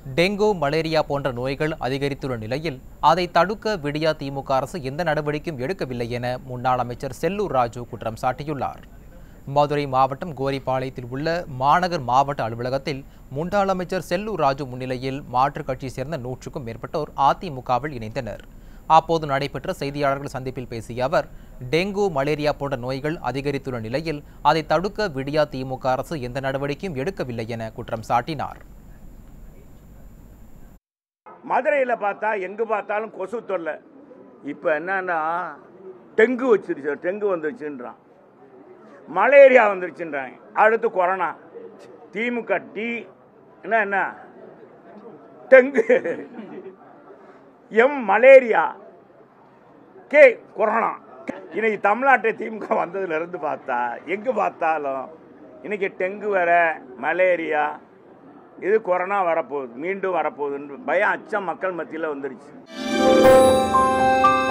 dengue malaria போன்ற நோய்கள் அதிகரித்துள்ள நிலையில் அதை தடுக்க விடியா திமுக அரசு எந்த நடவடிக்கையும் எடுக்கவில்லை என முன்னாள் அமைச்சர் செல்லூர் ராஜு குற்றம் சாட்டியுள்ளார் மதுரை மாவட்டம் கோரிப்பாளையத்தில் உள்ள மாநகர் மாவட்ட அலுவலகத்தில் முன்னாள் அமைச்சர் செல்லூர் ராஜு முன்னிலையில் மாற்றுக் கட்சியை சேர்ந்த நூற்றுக்கும் மேற்பட்டோர் அதிமுகவில் இணைந்தனர் அப்போது நடைபெற்ற செய்தியாளர்கள் சந்திப்பில் பேசிய அவர் டெங்கு மலேரியா போன்ற நோய்கள் அதிகரித்துள்ள நிலையில் அதை தடுக்க விடியா திமுக அரசு எந்த நடவடிக்கையும் எடுக்கவில்லை என குற்றம் சாட்டினார் மதுரையில் பார்த்தா எங்கே பார்த்தாலும் கொசு தொல்லை இப்போ என்னன்னா டெங்கு வச்சிருச்சு டெங்கு வந்துருச்சுன்றான் மலேரியா வந்துருச்சுன்றாங்க அடுத்து கொரோனா திமுக டி என்ன என்ன dengue M malaria K corona இன்னைக்கு தமிழ்நாட்டை திமுக வந்ததுல இருந்து பார்த்தா எங்க பார்த்தாலும் இன்னைக்கு டெங்கு வர மலேரியா இது கொரோனா வரப்போகுது மீண்டும் வரப்போகுதுன்னு பயம் அச்சம் மக்கள் மத்தியில் வந்துருச்சு